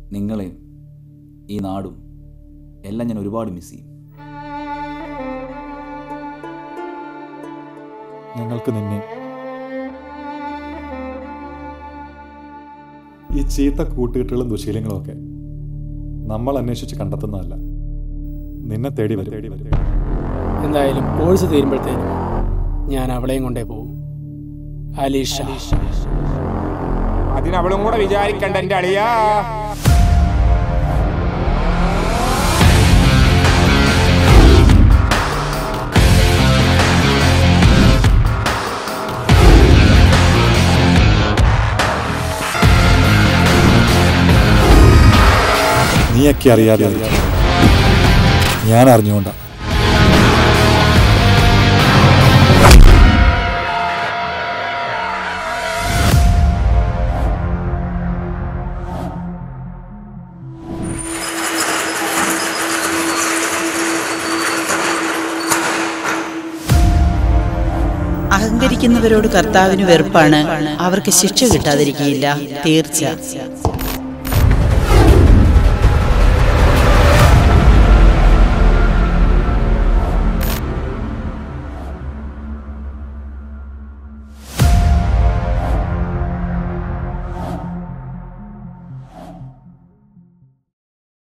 നിങ്ങളെയും ഈ നാടും എല്ലാം ഞാൻ ഒരുപാട് മിസ് ചെയ്യും ഞങ്ങൾക്ക് നിന്നെ ഈ ചീത്ത കൂട്ടുകെട്ടുകളും ദുശീലങ്ങളും ഒക്കെ നമ്മൾ അന്വേഷിച്ച് കണ്ടെത്തുന്നതല്ല നിന്നെ തേടി വരും തേടി വരും എന്തായാലും കോഴ്സ് തീരുമ്പോഴത്തേനും ഞാൻ അവളെയും കൊണ്ടേ പോകും അലീഷ അതിനവളും കൂടെ വിചാരിക്കണ്ട എന്റെ അളിയാ നീയൊക്കെ അറിയാതെ ആയിരിക്കും. ഞാൻ അറിഞ്ഞുകൊണ്ടാ അഹങ്കരിക്കുന്നവരോട് കർത്താവിന് വെറുപ്പാണ് അവർക്ക് ശിക്ഷ കിട്ടാതിരിക്കുകയില്ല തീർച്ച